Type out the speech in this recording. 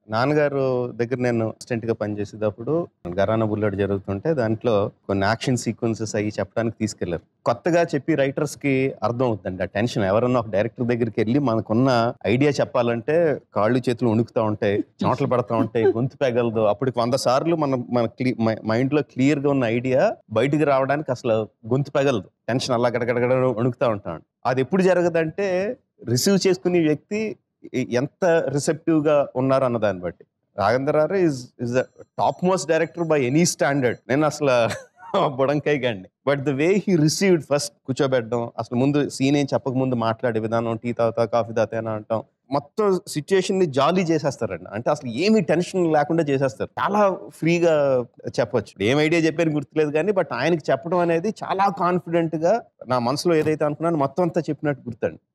నాన్నగారు దగ్గర నేను అసిస్టెంట్ గా పనిచేసేటప్పుడు గరానా బుల్లెట్ జరుగుతుంటే దాంట్లో కొన్ని యాక్షన్ సీక్వెన్సెస్ అయ్యి చెప్పడానికి తీసుకెళ్లారు కొత్తగా చెప్పి రైటర్స్ కి అర్థం అవుతుందండి ఆ టెన్షన్ ఎవరన్నా ఒక డైరెక్టర్ దగ్గరికి వెళ్ళి మనకున్న ఐడియా చెప్పాలంటే కాళ్ళు చేతులు వణుకుతా ఉంటాయి చెమటలు పడతా ఉంటాయి గొంతు పెగలదు అప్పటికి వంద సార్లు మన మన మైండ్ లో క్లియర్ గా ఉన్న ఐడియా బయటికి రావడానికి అసలు గొంతు పెగలదు టెన్షన్ అలా గడగడగడ వణుకుతా ఉంటాం అది ఎప్పుడు జరగదంటే రిసీవ్ చేసుకునే వ్యక్తి ఎ- ఎంత రిసెప్టివ్ గా ఉన్నారు అన్న దాన్ని బట్టి Raghavendra is is top most director by any standard నేను అసలు బుడంకాయ గండి but the way he received first కూర్చోబెట్టడం అసలు ముందు సీన్ ఏం చెప్పక ముందు మాట్లాడే విధానం టీ తాగుతా కాఫీ తాగుతా అని అంటాం మొత్తం సిచ్యుయేషన్ ని జాలీ చేసేస్తారండి అంటే అసలు ఏమీ టెన్షన్ లేకుండా చేసేస్తారు చాలా ఫ్రీగా చెప్పొచ్చు ఏం ఐడియా చెప్పారు గుర్తులేదు కానీ బట్ ఆయనకి చెప్పడం అనేది చాలా కాన్ఫిడెంట్ గా నా మనసులో ఏదైతే అనుకున్నాను మొత్తం అంతా చెప్పినట్టు గుర్తండి